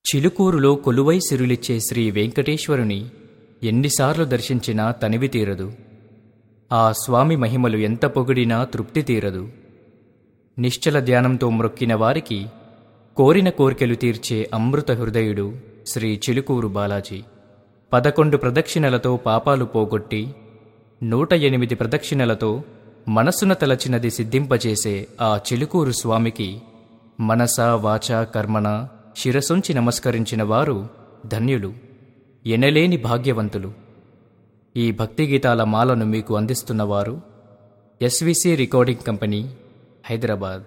చిలుకూరులో కొలువై సిరులిచ్చే శ్రీ వెంకటేశ్వరుని ఎన్నిసార్లు దర్శించినా తనివి తీరదు ఆ స్వామి మహిమలు ఎంత పొగిడినా తృప్తి తీరదు నిశ్చల ధ్యానంతో మ్రొక్కిన వారికి కోరిన కోర్కెలు తీర్చే అమృత హృదయుడు శ్రీ చిలుకూరు బాలాజీ పదకొండు ప్రదక్షిణలతో పాపాలు పోగొట్టి నూట ఎనిమిది ప్రదక్షిణలతో మనస్సున తలచినది సిద్ధింపజేసే ఆ చిలుకూరు స్వామికి మనస వాచ కర్మణ శిరసుంచి నమస్కరించిన వారు ధన్యులు ఎనలేని భాగ్యవంతులు ఈ భక్తి గీతాల మాలను మీకు అందిస్తున్నవారు ఎస్విసి రికార్డింగ్ కంపెనీ హైదరాబాద్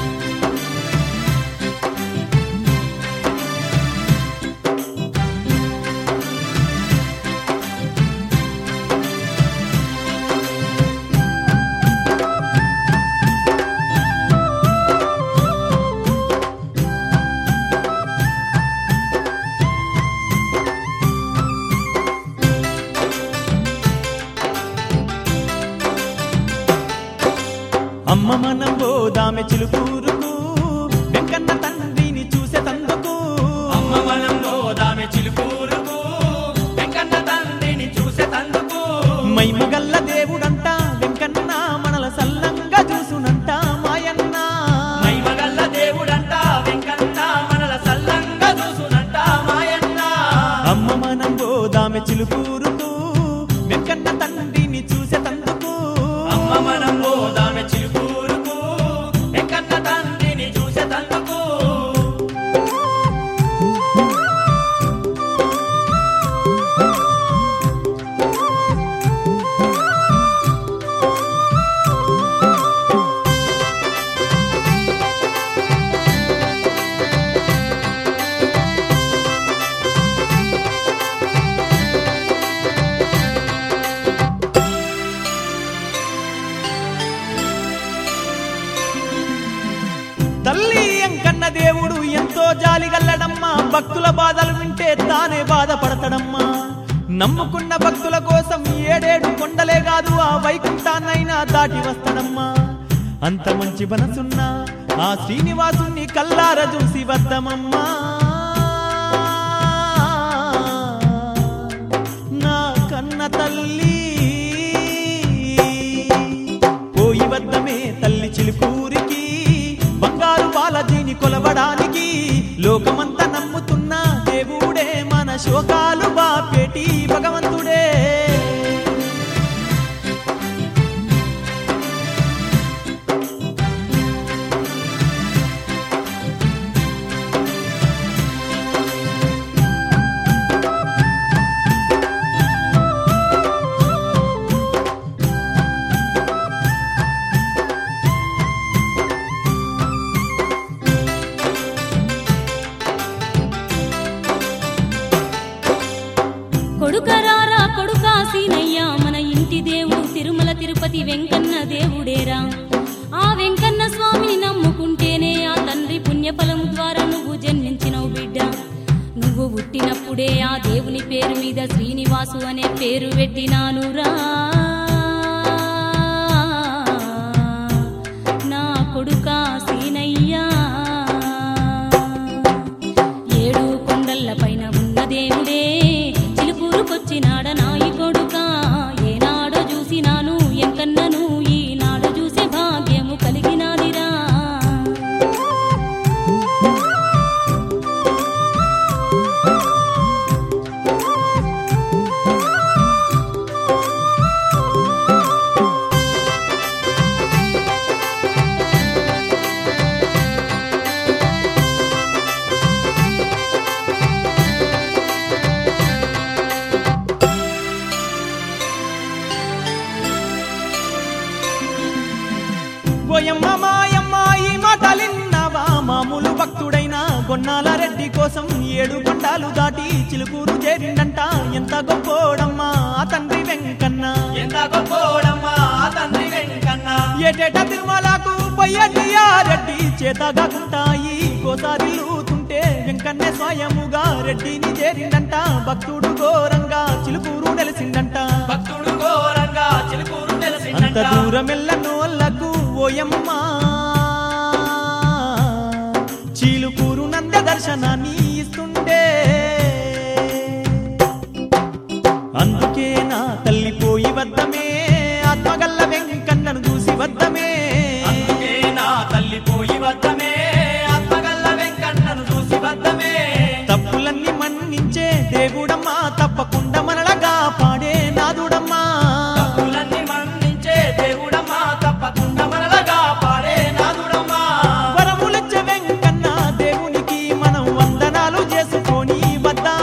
అమ్మ మనం పోదామె చిలుకూరుకు వెంకన్న తండ్రిని చూసే తందుకు అమ్మ మనం గోదామె చిలుకూరుకు వెంకన్న తండ్రిని చూసే తందుకు మైమగల్ల దేవుడంట వెంకన్న మనల సల్లంగా చూసునంట మాయన్న మైమగల్ల దేవుడంట వెంకన్న మనల సల్లంగా చూసునంట మాయన్న అమ్మ మనం పోదామె చిలుకూరుకు వెంకన్న తండ్రిని చూసే తందుకు అమ్మ మనం గోదామె చిలుకూరుకు వెంకన్న తండ్రిని చూసే తందుకు తల్లి ఎంకన్న దేవుడు ఎంతో జాలిగల్లడమ్మా భక్తుల బాధలు వింటే తానే బాధపడతాడమ్మా నమ్ముకున్న భక్తుల కోసం ఏడేడు కొండలే కాదు ఆ వైకుంఠాన్నైనా దాటి వస్తాడమ్మా అంత మంచి మనసున్న ఆ శ్రీనివాసుని కల్లార చూసి వద్దమమ్మా నా కన్న తల్లి పోయి వద్దమే తల్లి చిలుకూరికి బంగారు బాలజీని కొలవడానికి లోకమంతా నమ్ముతున్న దేవుడే మన శోకాలు బాపేటి భగవంతుడే కొడుకరారా కొడుకా సీనయ్యా మన ఇంటి దేవుడు తిరుమల తిరుపతి వెంకన్న దేవుడేరా ఆ వెంకన్న స్వామిని నమ్ముకుంటేనే ఆ తండ్రి పుణ్యఫలం ద్వారా నువ్వు జన్మించినవు బిడ్డ నువ్వు పుట్టినప్పుడే ఆ దేవుని పేరు మీద శ్రీనివాసు అనే పేరు పెట్టినానురా నా కొడుకా సీనయ్యా ఏడు కొండల పైన ఉన్న దేవుడే చిలుకూరుకొచ్చినాడ నాయి కొడుక ఏనాడో చూసినాను ఎంకన్నను ఈనాడు చూసే భాగ్యము కలిగినాదిరా ఓయమ్మ మాయమ్మ ఈ మాటలిన్నవా మామూలు భక్తుడైన గొన్నాల రెడ్డి కోసం ఏడు కొండాలు దాటి చిలుకూరు చేరిండంట ఎంత గొప్పోడమ్మా ఆ తండ్రి వెంకన్న ఎంత గొప్పోడమ్మా ఆ తండ్రి వెంకన్న ఏటేట తిరుమలకు పొయ్యయ్యా రెడ్డి చేతగాకుంటాయి గోసారిల్లుతుంటే వెంకన్నే స్వయముగా రెడ్డిని చేరిండంట భక్తుడు ఘోరంగా చిలుకూరు నెలిసిండంట భక్తుడు ఘోరంగా చిలుకూరు అంత తెలిసిందంట దూరమెల్లనోళ్ళకు ఓయమ్మా చీలుకూరు నంద దర్శనాన్ని ఇస్తుండే వద్దా